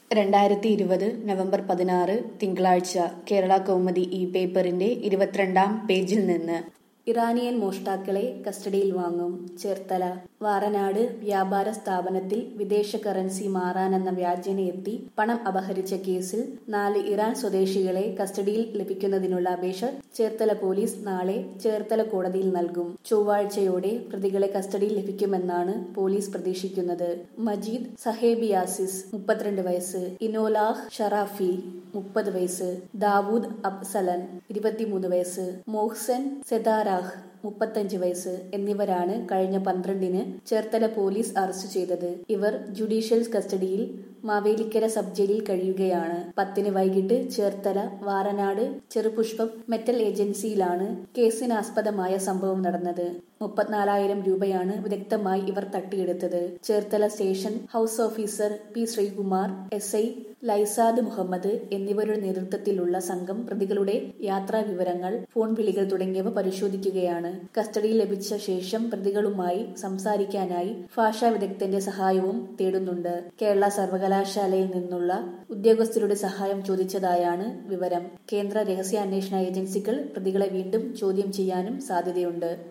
രണ്ടായിരത്തി ഇരുപത് നവംബർ പതിനാറ് തിങ്കളാഴ്ച കേരള കൗമുദി ഈ പേപ്പറിന്റെ ഇരുപത്തിരണ്ടാം പേജിൽ നിന്ന് ഇറാനിയൻ മോഷ്ടാക്കളെ കസ്റ്റഡിയിൽ വാങ്ങും ചേർത്തല വാറനാട് വ്യാപാര സ്ഥാപനത്തിൽ വിദേശ കറൻസി മാറാനെന്ന വ്യാജന എത്തി പണം അപഹരിച്ച കേസിൽ നാല് ഇറാൻ സ്വദേശികളെ കസ്റ്റഡിയിൽ ലഭിക്കുന്നതിനുള്ള അപേക്ഷ ചേർത്തല പോലീസ് നാളെ ചേർത്തല കോടതിയിൽ നൽകും ചൊവ്വാഴ്ചയോടെ പ്രതികളെ കസ്റ്റഡിയിൽ ലഭിക്കുമെന്നാണ് പോലീസ് പ്രതീക്ഷിക്കുന്നത് മജീദ് സഹേബിയാസിസ് മുപ്പത്തിരണ്ട് വയസ്സ് ഇനോലാഹ് ഷറാഫി മുപ്പത് വയസ്സ് ദാവൂദ് അബ്സലൻ ഇരുപത്തിമൂന്ന് വയസ്സ് മോഹ്സൻ സെദാറാഹ് മുപ്പത്തഞ്ച് വയസ്സ് എന്നിവരാണ് കഴിഞ്ഞ പന്ത്രണ്ടിന് ചേർത്തല പോലീസ് അറസ്റ്റ് ചെയ്തത് ഇവർ ജുഡീഷ്യൽ കസ്റ്റഡിയിൽ മാവേലിക്കര സബ് ജയിലിൽ കഴിയുകയാണ് പത്തിന് വൈകിട്ട് ചേർത്തല വാറനാട് ചെറുപുഷ്പം മെറ്റൽ ഏജൻസിയിലാണ് കേസിനാസ്പദമായ സംഭവം നടന്നത് മുപ്പത്തിനാലായിരം രൂപയാണ് വിദഗ്ധമായി ഇവർ തട്ടിയെടുത്തത് Cherthala station house officer P Sreekumar S I Laisad Muhammad എന്നിവരുടെ നേതൃത്വത്തിലുള്ള സംഘം പ്രതികളുടെ യാത്രാ വിവരങ്ങൾ ഫോൺ വിളികൾ തുടങ്ങിയവ പരിശോധിക്കുകയാണ് കസ്റ്റഡിയിൽ ലഭിച്ച ശേഷം പ്രതികളുമായി സംസാരിക്കാനായി ഭാഷാ വിദഗ്ധന്റെ സഹായവും തേടുന്നുണ്ട് കേരള സർവകലാശാലയിൽ നിന്നുള്ള ഉദ്യോഗസ്ഥരുടെ സഹായം ചോദിച്ചതായാണ് വിവരം കേന്ദ്ര രഹസ്യാന്വേഷണ ഏജൻസികൾ പ്രതികളെ വീണ്ടും ചോദ്യം ചെയ്യാനും സാധ്യതയുണ്ട്